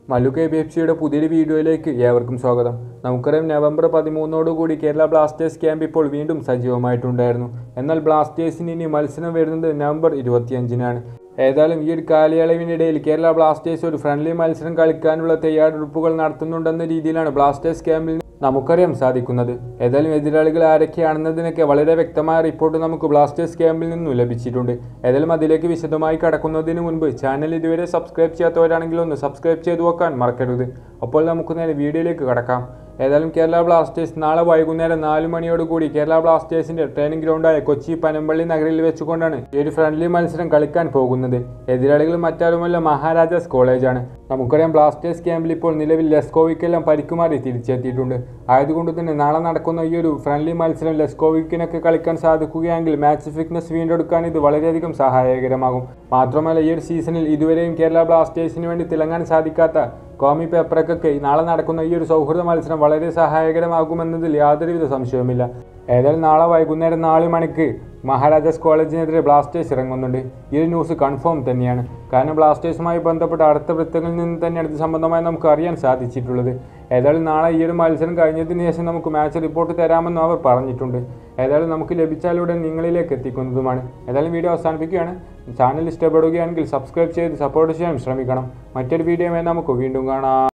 Mallu K B F സിയുടെ പുതിയൊരു വീഡിയോയിലേക്ക് ഏവർക്കും സ്വാഗതം നമുക്കറിയാം നവംബർ പതിമൂന്നോടുകൂടി കേരള ബ്ലാസ്റ്റേഴ്സ് ക്യാമ്പ് ഇപ്പോൾ വീണ്ടും സജീവമായിട്ടുണ്ടായിരുന്നു എന്നാൽ ബ്ലാസ്റ്റേഴ്സിന് ഇനി മത്സരം വരുന്നത് നവംബർ ഇരുപത്തിയഞ്ചിനാണ് ഏതായാലും ഈ ഒരു കാലയളവിനിടയിൽ കേരള ബ്ലാസ്റ്റേഴ്സ് ഒരു ഫ്രണ്ട്ലി മത്സരം കളിക്കാനുള്ള തയ്യാറെടുപ്പുകൾ നടത്തുന്നുണ്ടെന്ന രീതിയിലാണ് ബ്ലാസ്റ്റേഴ്സ് ക്യാമ്പിൽ നമുക്കറിയാൻ സാധിക്കുന്നത് ഏതായാലും എതിരാളികൾ ആരൊക്കെയാണെന്നതിനൊക്കെ വളരെ വ്യക്തമായ റിപ്പോർട്ട് നമുക്ക് ബ്ലാസ്റ്റേഴ്സ് ക്യാമ്പിൽ നിന്നും ലഭിച്ചിട്ടുണ്ട് ഏതായാലും അതിലേക്ക് വിശദമായി കടക്കുന്നതിന് മുൻപ് ചാനൽ ഇതുവരെ സബ്സ്ക്രൈബ് ചെയ്യാത്തവരാണെങ്കിൽ ഒന്ന് സബ്സ്ക്രൈബ് ചെയ്തു വെക്കാൻ മറക്കരുത് അപ്പോൾ നമുക്ക് നേരെ വീഡിയോയിലേക്ക് കടക്കാം ഏതായാലും കേരള ബ്ലാസ്റ്റേഴ്സ് നാളെ വൈകുന്നേരം നാല് മണിയോടുകൂടി കേരള ബ്ലാസ്റ്റേഴ്സിന്റെ ട്രെയിനിങ് ഗ്രൗണ്ടായ കൊച്ചി പനമ്പള്ളി നഗരിൽ വെച്ചുകൊണ്ടാണ് ഈ ഒരു ഫ്രണ്ട്ലി മത്സരം കളിക്കാൻ പോകുന്നത് എതിരാളികൾ മറ്റാരുമല്ല മഹാരാജാസ് കോളേജാണ് നമുക്കറിയാം ബ്ലാസ്റ്റേഴ്സ് ക്യാമ്പിൽ ഇപ്പോൾ നിലവിൽ ലെസ്കോവിക്കെല്ലാം പരിക്കുമാറി തിരിച്ചെത്തിയിട്ടുണ്ട് ആയതുകൊണ്ട് തന്നെ നാളെ നടക്കുന്ന ഈ ഒരു ഫ്രണ്ട്ലി മത്സരം ലെസ്കോവിക്കിനൊക്കെ കളിക്കാൻ സാധിക്കുകയാണെങ്കിൽ മാച്ച് ഫിറ്റ്നസ് വീണ്ടെടുക്കാൻ ഇത് വളരെയധികം സഹായകരമാകും മാത്രമല്ല ഈ ഒരു സീസണിൽ ഇതുവരെയും കേരള ബ്ലാസ്റ്റേഴ്സിന് വേണ്ടി തിളങ്ങാൻ സാധിക്കാത്ത കോമി പേപ്പറക്കൊക്കെ നാളെ നടക്കുന്ന ഈ ഒരു സൗഹൃദ മത്സരം വളരെ സഹായകരമാകുമെന്നതിൽ യാതൊരുവിധ സംശയവുമില്ല ഏതായാലും നാളെ വൈകുന്നേരം നാല് മണിക്ക് മഹാരാജാസ് കോളേജിനെതിരെ ബ്ലാസ്റ്റേഴ്സ് ഇറങ്ങുന്നുണ്ട് ഈ ഒരു ന്യൂസ് കൺഫേം തന്നെയാണ് കാരണം ബ്ലാസ്റ്റേഴ്സുമായി ബന്ധപ്പെട്ട അടുത്ത വൃത്തങ്ങളിൽ നിന്ന് തന്നെയാണ് ഇത് സംബന്ധമായി നമുക്ക് അറിയാൻ സാധിച്ചിട്ടുള്ളത് ഏതായാലും നാളെ ഈ ഒരു മത്സരം കഴിഞ്ഞതിന് ശേഷം നമുക്ക് മാച്ച് റിപ്പോർട്ട് തരാമെന്നും അവർ പറഞ്ഞിട്ടുണ്ട് ഏതായാലും നമുക്ക് ലഭിച്ചാലുടൻ നിങ്ങളിലേക്ക് എത്തിക്കുന്നതുമാണ് ഏതായാലും വീഡിയോ അവസാനിപ്പിക്കുകയാണ് ചാനൽ ഇഷ്ടപ്പെടുകയാണെങ്കിൽ സബ്സ്ക്രൈബ് ചെയ്ത് സപ്പോർട്ട് ചെയ്യാൻ ശ്രമിക്കണം മറ്റൊരു വീഡിയോയുമായി നമുക്ക് വീണ്ടും കാണാം